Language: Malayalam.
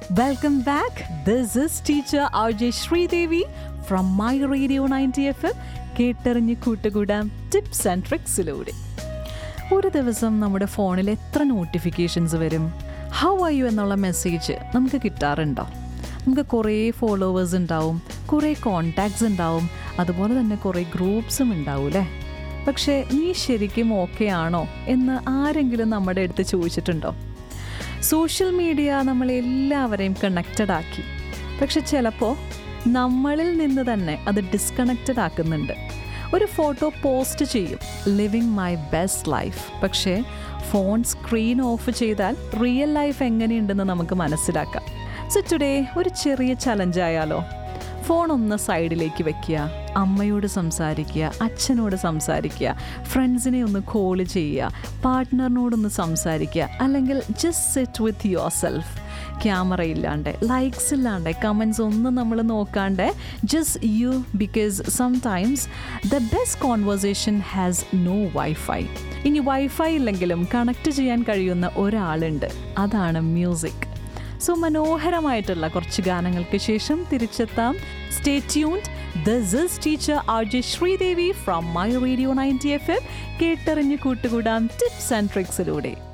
welcome back this is teacher R J Sreedevi from my radio ninety F M കേട്ടറിഞ്ഞ് കൂട്ടുകൂടാം ടിപ്സ് ആൻഡ് ട്രിക്സിലൂടെ ഒരു ദിവസം നമ്മുടെ ഫോണിൽ എത്ര നോട്ടിഫിക്കേഷൻസ് വരും ഹൗ ആർ യു എന്നുള്ള മെസ്സേജ് നമുക്ക് കിട്ടാറുണ്ടോ നമുക്ക് കുറേ ഫോളോവേഴ്സ് ഉണ്ടാവും കുറേ കോണ്ടാക്ട്സ് ഉണ്ടാവും അതുപോലെ തന്നെ കുറേ ഗ്രൂപ്പ്സും ഉണ്ടാവും അല്ലേ പക്ഷേ നീ ശരിക്കും ഓക്കെ ആണോ എന്ന് ആരെങ്കിലും നമ്മുടെ അടുത്ത് ചോദിച്ചിട്ടുണ്ടോ സോഷ്യൽ മീഡിയ നമ്മളെല്ലാവരെയും കണക്റ്റഡ് ആക്കി പക്ഷെ ചിലപ്പോൾ നമ്മളിൽ നിന്ന് തന്നെ അത് ഡിസ്കണക്റ്റഡ് ആക്കുന്നുണ്ട് ഒരു ഫോട്ടോ പോസ്റ്റ് ചെയ്യും ലിവിങ് മൈ ബെസ്റ്റ് ലൈഫ് പക്ഷേ ഫോൺ സ്ക്രീൻ ഓഫ് ചെയ്താൽ റിയൽ ലൈഫ് എങ്ങനെയുണ്ടെന്ന് നമുക്ക് മനസ്സിലാക്കാം സോ ടുഡേ ഒരു ചെറിയ ചലഞ്ച് ആയാലോ ഫോൺ ഒന്ന് സൈഡിലേക്ക് വെക്കുക അമ്മയോട് സംസാരിക്കുക അച്ഛനോട് സംസാരിക്കുക ഫ്രണ്ട്സിനെ ഒന്ന് കോൾ ചെയ്യുക പാർട്ട്ണറിനോടൊന്ന് സംസാരിക്കുക അല്ലെങ്കിൽ just sit with yourself camera ഇല്ലാണ്ട് ലൈക്സ് ഇല്ലാണ്ട് കമൻസ് ഒന്നും നമ്മൾ നോക്കാണ്ട് just you because sometimes the best conversation has no wifi ഇനി വൈഫൈ ഇല്ലെങ്കിലും കണക്ട് ചെയ്യാൻ കഴിയുന്ന ഒരാളുണ്ട് അതാണ് മ്യൂസിക് സോ മനോഹരമായിട്ടുള്ള കുറച്ച് ഗാനങ്ങൾക്ക് ശേഷം തിരിച്ചെത്താം stay tuned this is teacher R J Sreedevi from my radio ninety F M കേട്ടറിഞ്ഞ് കൂട്ടുകൂടാം ടിപ്സ് ആൻഡ് ട്രിക്സിലൂടെ